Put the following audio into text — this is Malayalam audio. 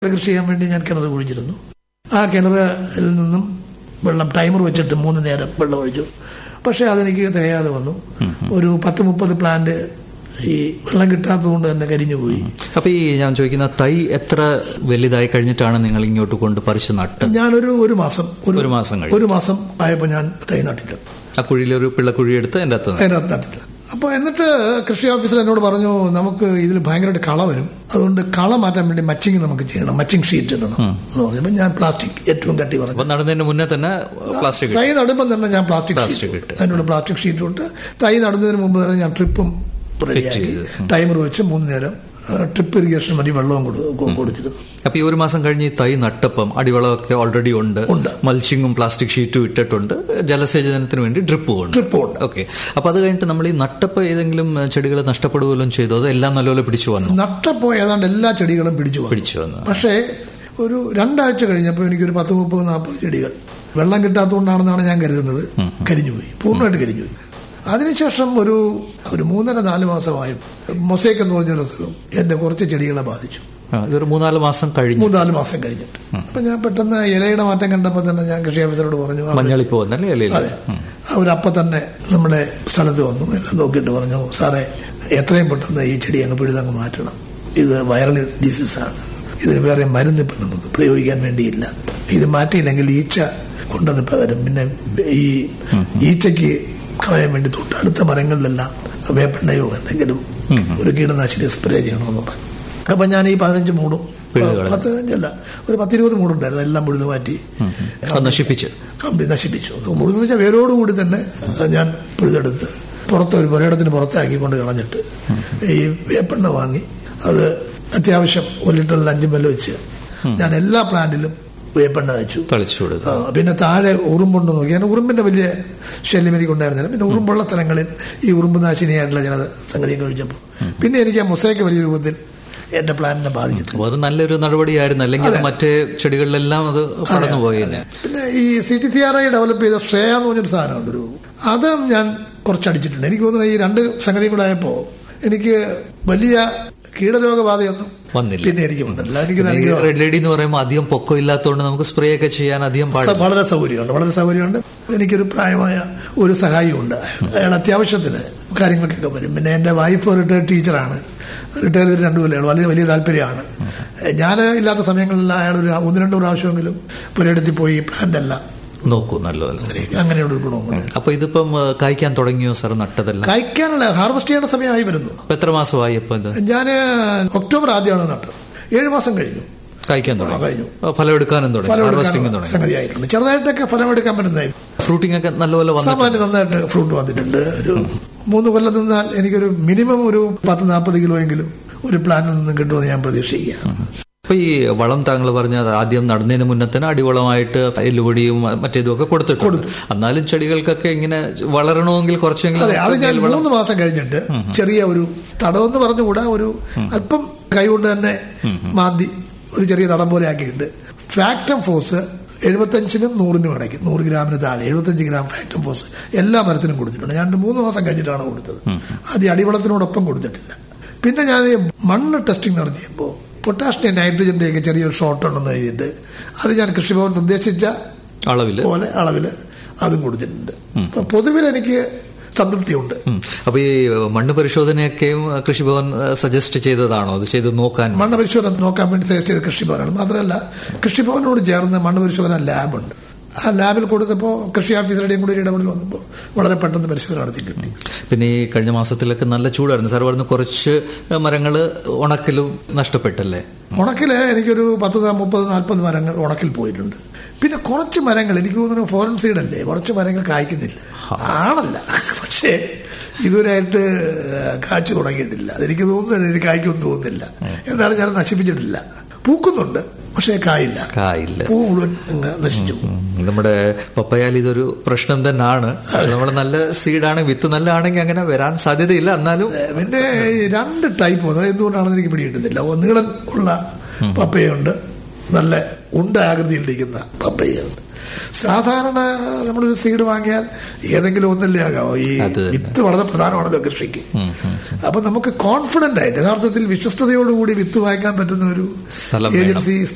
കൃഷി ചെയ്യാൻ വേണ്ടി ഞാൻ കിണർ കുഴിച്ചിരുന്നു ആ കിണറിൽ നിന്നും വെള്ളം ടൈമർ വെച്ചിട്ട് മൂന്ന് നേരം വെള്ളം ഒഴിച്ചു പക്ഷേ അതെനിക്ക് തികയാതെ വന്നു ഒരു പത്ത് മുപ്പത് പ്ലാന്റ് ഈ വെള്ളം കിട്ടാത്തത് കൊണ്ട് തന്നെ കരിഞ്ഞു പോയി അപ്പൊ ഈ ഞാൻ ചോദിക്കുന്ന തൈ എത്ര വലുതായി കഴിഞ്ഞിട്ടാണ് നിങ്ങൾ ഇങ്ങോട്ട് കൊണ്ട് പറിച്ച് നട്ടത് ഞാനൊരു ഒരു മാസം ഒരു മാസം കഴിഞ്ഞു. ഒരു മാസം ആയപ്പോൾ ഞാൻ തൈ നട്ടിട്ടുണ്ട് ആ കുഴിയിലൊരു പിള്ളക്കുഴി എടുത്ത് എൻ്റെ അകത്ത് നട്ടു. അതിനകത്ത് നട്ടിട്ടുണ്ട് അപ്പോൾ എന്നിട്ട് കൃഷി ഓഫീസർ എന്നോട് പറഞ്ഞു നമുക്ക് ഇതിൽ ഭയങ്കരമായിട്ട് കള വരും അതുകൊണ്ട് കള മാറ്റാൻ വേണ്ടി മച്ചിങ് നമുക്ക് ചെയ്യണം മച്ചിങ് ഷീറ്റ് ഇടണം എന്ന് പറഞ്ഞപ്പോൾ ഞാൻ പ്ലാസ്റ്റിക് ഏറ്റവും കട്ടി പറഞ്ഞു അപ്പൊ നടുന്നതിന് മുന്നേ തന്നെ പ്ലാസ്റ്റിക് തൈ നടുമ്പം തന്നെ ഞാൻ പ്ലാസ്റ്റിക് പ്ലാസ്റ്റിക് ഷീറ്റ് ഇട്ട്. അതിനോട് പ്ലാസ്റ്റിക് ഷീറ്റ് ഇട്ട് തൈ നടുന്നതിന് മുമ്പ് തന്നെ ഞാൻ ട്രിപ്പും റെഡിയാക്കി ചെയ്ത്. ടൈമർ വെച്ച് മൂന്ന് നേരം ട്രിപ്പ് ഇറിഗേഷൻ മതി വെള്ളവും കൊടു- കൊ- കൊടുത്തിരുന്നു അപ്പൊ ഈ ഒരു മാസം കഴിഞ്ഞ് ഈ തൈ നട്ടപ്പം അടിവളമൊക്കെ ഓൾറെഡി ഉണ്ട് ഉണ്ട്. മൽച്ചിങ്ങും പ്ലാസ്റ്റിക് ഷീറ്റും ഇട്ടിട്ടുണ്ട് ജലസേചനത്തിന് വേണ്ടി ഡ്രിപ്പും ഉണ്ട് ട്രിപ്പും ഉണ്ട് ഓക്കെ അപ്പൊ അത് കഴിഞ്ഞിട്ട് നമ്മൾ ഈ നട്ടപ്പ് ഏതെങ്കിലും ചെടികൾ നഷ്ടപ്പെടുകയും ചെയ്തോ അത് എല്ലാം നല്ലപോലെ പിടിച്ചു വന്നു നട്ടപ്പോ ഏതാണ്ട് എല്ലാ ചെടികളും പിടിച്ചു വന്നു പിടിച്ചു വന്നു പക്ഷേ ഒരു രണ്ടാഴ്ച കഴിഞ്ഞപ്പോൾ എനിക്കൊരു പത്ത് മുപ്പത് നാൽപ്പത് ചെടികൾ വെള്ളം കിട്ടാത്തതുകൊണ്ടാണെന്നാണ് ഞാൻ കരുതുന്നത് കരിഞ്ഞുപോയി പൂർണ്ണമായിട്ട് കരിഞ്ഞുപോയി അതിനുശേഷം ഒരു ഒരു മൂന്നര നാല് മാസമായി മൊസൈക്ക് എന്ന് പറഞ്ഞൊരു അസുഖം എന്റെ കുറച്ച് ചെടികളെ ബാധിച്ചു ആ, ഇതൊരു മൂന്നാല് മാസം കഴിഞ്ഞു മൂന്നാല് മാസം കഴിഞ്ഞിട്ട് അപ്പൊ ഞാൻ പെട്ടെന്ന് ഇലയുടെ മാറ്റം കണ്ടപ്പോൾ തന്നെ ഞാൻ കൃഷി ഓഫീസറോട് പറഞ്ഞു അവര് മഞ്ഞളിപ്പ് വന്നല്ലേ ഇലയിൽ അതെ അവരപ്പം തന്നെ നമ്മുടെ സ്ഥലത്ത് വന്നു എല്ലാം നോക്കിയിട്ട് പറഞ്ഞു സാറേ എത്രയും പെട്ടെന്ന് ഈ ചെടി അങ്ങ് പിഴുതങ്ങ് മാറ്റണം ഇത് വൈറൽ ഡിസീസാണ് ഇതിന് വേറെ മരുന്ന് ഇപ്പം നമുക്ക് പ്രയോഗിക്കാൻ വേണ്ടിയില്ല ഇത് മാറ്റിയില്ലെങ്കിൽ ഈച്ച കൊണ്ടത് പകരും പിന്നെ ഈ ഈച്ചയ്ക്ക് കളയാൻ വേണ്ടി തൊട്ടടുത്ത മരങ്ങളിലെല്ലാം വേപ്പെണ്ണയോ എന്തെങ്കിലും ഒരു കീടനാശിനി സ്പ്രേ ചെയ്യണമെന്ന് പറഞ്ഞു അപ്പൊ ഞാൻ ഈ പതിനഞ്ച് മൂടും പിഴുതുകളഞ്ഞു. പതിനഞ്ചല്ല ഒരു പത്തിരുപത് മൂടുണ്ടായിരുന്നു എല്ലാം പിഴുതു മാറ്റി അത് നശിപ്പിച്ച് കമ്പനി നശിപ്പിച്ചു അത് മുഴുവൻ വെച്ചാൽ വേരോടുകൂടി തന്നെ ഞാൻ പിഴുതെടുത്ത് പുറത്ത് ഒരു പുരയിടത്തിന് പുറത്താക്കിക്കൊണ്ട് കളഞ്ഞിട്ട് ഈ വേപ്പെണ്ണ വാങ്ങി അത് അത്യാവശ്യം ഒരു ലിറ്ററിൽ അഞ്ച് മെല്ല് വെച്ച് ഞാൻ എല്ലാ പ്ലാന്റിലും വേപ്പെണ്ണ വെച്ചു തളിച്ചു കൊടുത്തു ആ, പിന്നെ താഴെ ഉറുമ്പുണ്ട് നോക്കി ഞാൻ ഉറുമ്പിന്റെ വലിയ ശല്യം എനിക്ക് ഉണ്ടായിരുന്നില്ല പിന്നെ ഉറുമ്പുള്ള സ്ഥലങ്ങളിൽ ഈ ഉറുമ്പ് നാശിനിയായിട്ടുള്ള ചില സംഗതിയും കഴിച്ചപ്പോൾ പിന്നെ എനിക്ക് ആ മൊസൈക്ക് വലിയ രൂപത്തിൽ എന്റെ പ്ലാനിനെ ബാധിച്ചിട്ടുണ്ട് അപ്പൊ അത് നല്ലൊരു നടപടിയായിരുന്നു അല്ലെങ്കിൽ അത് മറ്റേ ചെടികളിലെല്ലാം അത് കടന്നു പോയേനെ പിന്നെ ഈ C T P R I develop ചെയ്ത ശ്രേയ എന്ന് പറഞ്ഞൊരു സാധനമുണ്ട് ഒരു അത് ഞാൻ കുറച്ചടിച്ചിട്ടുണ്ട് എനിക്ക് തോന്നുന്നു ഈ രണ്ട് സംഗതിയും കൂടെ ആയപ്പോൾ എനിക്ക് വലിയ കീടരോഗബാധയൊന്നും വന്നില്ല. പിന്നെ എനിക്ക് വന്നിട്ടില്ല എനിക്കൊരു ഈ അനുഗ്രഹം റെഡ് ലേഡി എന്ന് പറയുമ്പോൾ അധികം പൊക്കം ഇല്ലാത്തതുകൊണ്ട് നമുക്ക് സ്പ്രേ ഒക്കെ ചെയ്യാൻ അധികം പാടില്ല വളരെ സൗകര്യമുണ്ട് വളരെ സൗകര്യമുണ്ട് എനിക്കൊരു പ്രായമായ ഒരു സഹായിയുണ്ട് അയാൾ അത്യാവശ്യത്തിന് കാര്യങ്ങൾക്കൊക്കെ വരും പിന്നെ എൻ്റെ വൈഫ് റിട്ടയർഡ് ടീച്ചറാണ് റിട്ടയർ ചെയ്ത് രണ്ടു കൊല്ലമാണ് വലിയ വലിയ താല്പര്യമാണ് ഞാൻ ഇല്ലാത്ത സമയങ്ങളിൽ അയാൾ ഒരു ഒന്ന് രണ്ട് പ്രാവശ്യമെങ്കിലും പുരയിടത്തിൽ പോയി പ്ലാന്റ് എല്ലാം നോക്കൂ നല്ലതല്ല അങ്ങനെയുള്ള ഒരു ഗുണമുണ്ട് അപ്പൊ ഇതിപ്പം ഏഹ്, കായ്ക്കാൻ തുടങ്ങിയോ സാർ നട്ടതെല്ലാം കഴിക്കാനുള്ള ഹാർവസ്റ്റ് ചെയ്യേണ്ട സമയമായി വരുന്നു അപ്പൊ എത്ര മാസമായി അപ്പൊ ഇത് ഞാൻ ഒക്ടോബർ ആദ്യമാണ് നട്ടത് ഏഴ് മാസം കഴിഞ്ഞു കായ്ക്കാൻ ആ, തുടങ്ങി കഴിഞ്ഞു അപ്പൊ ഫലം എടുക്കാനും തുടങ്ങി ഹാർവെസ്റ്റിംഗ് ഫലമെടുക്കാൻ തുടങ്ങി സംഗതിയായിട്ടുണ്ട് ചെറുതായിട്ടൊക്കെ ഫലമെടുക്കാൻ പറ്റുന്നതായി ഫ്രൂട്ടിംഗ് ഒക്കെ നല്ലപോലെ വന്നിട്ടുണ്ട് സാമാന്യം നന്നായിട്ട് ഫ്രൂട്ട് വന്നിട്ടുണ്ട് ഒരു മൂന്ന് കൊല്ലം നിന്നാൽ എനിക്കൊരു മിനിമം ഒരു പത്ത് നാൽപ്പത് കിലോ എങ്കിലും ഒരു പ്ലാനിൽ നിന്ന് കിട്ടുമെന്ന് ഞാൻ പ്രതീക്ഷിക്കുകയാണ് അപ്പൊ ഈ വളം താങ്കൾ പറഞ്ഞ ആദ്യം നടുന്നതിന് മുന്നേ തന്നെ അടിവളമായിട്ട് എല്ലുപൊടിയും മറ്റേതും ഒക്കെ കൊടുത്തിട്ടുണ്ട് എന്നാലും ചെടികൾക്കൊക്കെ ഇങ്ങനെ വളരണമെങ്കിൽ കുറച്ചെങ്കിലും അതെ അത് ഞാൻ മേൽവളം- മൂന്ന് മാസം കഴിഞ്ഞിട്ട് ചെറിയ ഒരു തടമെന്ന് പറഞ്ഞുകൂടാ ഒരു അല്പം കൈകൊണ്ട് തന്നെ മാന്തി ഒരു ചെറിയ തടം പോലെ ആക്കിയിട്ട് ഫാക്ടം ഫോഴ്സ് എഴുപത്തഞ്ചിനും നൂറിനും ഇടയ്ക്ക് നൂറ് ഗ്രാമിന് താഴെ എഴുപത്തഞ്ച് ഗ്രാം ഫാക്ടം ഫോഴ്സ് എല്ലാ മരത്തിനും കൊടുത്തിട്ടുണ്ട് ഞാൻ മൂന്ന് മാസം കഴിഞ്ഞിട്ടാണ് കൊടുത്തത് ആദ്യം അടിവളത്തിനോടൊപ്പം കൊടുത്തിട്ടില്ല പിന്നെ ഞാൻ ഈ മണ്ണ് ടെസ്റ്റിംഗ് നടത്തിയപ്പോൾ പൊട്ടാഷിന്റെ നൈട്രജന്റെ ഒക്കെ ചെറിയൊരു ഷോർട്ട് ഉണ്ടെന്ന് എഴുതിയിട്ട് അത് ഞാൻ കൃഷിഭവൻ നിർദ്ദേശിച്ച അളവില് പോലെ അളവിൽ അതും കൊടുത്തിട്ടുണ്ട് അപ്പൊ പൊതുവിൽ എനിക്ക് സംതൃപ്തിയുണ്ട് ഉം. അപ്പൊ ഈ മണ്ണ് പരിശോധനയൊക്കെയും കൃഷിഭവൻ സജസ്റ്റ് ചെയ്തതാണോ അത് ചെയ്ത് നോക്കാൻ മണ്ണ് പരിശോധന നോക്കാൻ വേണ്ടി സജസ്റ്റ് ചെയ്ത കൃഷിഭവനാണ് മാത്രമല്ല കൃഷിഭവനോട് ചേർന്ന് മണ്ണ് പരിശോധന ലാബുണ്ട് ആ ലാബിൽ കൊടുത്തപ്പോൾ കൃഷി ഓഫീസറുടെയും കൂടി ഒരു ഇടപെടൽ വന്നപ്പോൾ വളരെ പെട്ടെന്ന് പരിശോധന നടത്തി കിട്ടി പിന്നെ ഈ കഴിഞ്ഞ മാസത്തിലൊക്കെ നല്ല ചൂടായിരുന്നു സാർ പറഞ്ഞു കുറച്ച് മരങ്ങൾ ഉണക്കിലും നഷ്ടപ്പെട്ടല്ലേ ഉണക്കില് എനിക്കൊരു പത്ത് നാ- മുപ്പത് നാൽപ്പത് മരങ്ങൾ ഉണക്കിൽ പോയിട്ടുണ്ട് പിന്നെ കുറച്ച് മരങ്ങൾ എനിക്ക് തോന്നുന്നു ഫോറൻ സീഡല്ലേ കുറച്ച് മരങ്ങൾ കായ്ക്കുന്നില്ല ആണല്ല പക്ഷേ ഇതുവരെയായിട്ട് കാച്ചു തുടങ്ങിയിട്ടില്ല അതെനിക്ക് തോന്നുന്നില്ല എനിക്ക് കായ്ക്കുമെന്ന് തോന്നുന്നില്ല എന്നാലും ഞാൻ നശിപ്പിച്ചിട്ടില്ല പൂക്കുന്നുണ്ട് പക്ഷേ കായില്ല കായില്ല പൂ മുഴുവൻ അങ്ങ് നശിച്ചു ഉം. നമ്മുടെ പപ്പയാൽ ഇതൊരു പ്രശ്നം തന്നെയാണ് നമ്മൾ നല്ല സീഡാണ് വിത്ത് നല്ലതാണെങ്കിൽ അങ്ങനെ വരാൻ സാധ്യതയില്ല എന്നാലും പിന്നെ ഈ രണ്ട് ടൈപ്പ് വന്നത് എന്തുകൊണ്ടാണെന്ന് എനിക്ക് പിടികിട്ടുന്നില്ല ഒന്ന് നീളൻ ഉള്ള പപ്പയുണ്ട് നല്ല ഉണ്ട ആകൃതിയിലിരിക്കുന്ന പപ്പയുണ്ട് സാധാരണ നമ്മളൊരു സീഡ് വാങ്ങിയാൽ ഏതെങ്കിലും ഒന്നല്ലേ ആകാമോ ഈ അത് തന്നെ. വിത്ത് വളരെ പ്രധാനമാണല്ലോ കൃഷിക്ക് അപ്പൊ നമുക്ക് കോൺഫിഡന്റ് ആയിട്ട് യഥാർത്ഥത്തിൽ വിശ്വസ്തയോടുകൂടി വിത്ത് വാങ്ങിക്കാൻ പറ്റുന്ന ഒരു സ്ഥലം വേണം. ഏജൻസി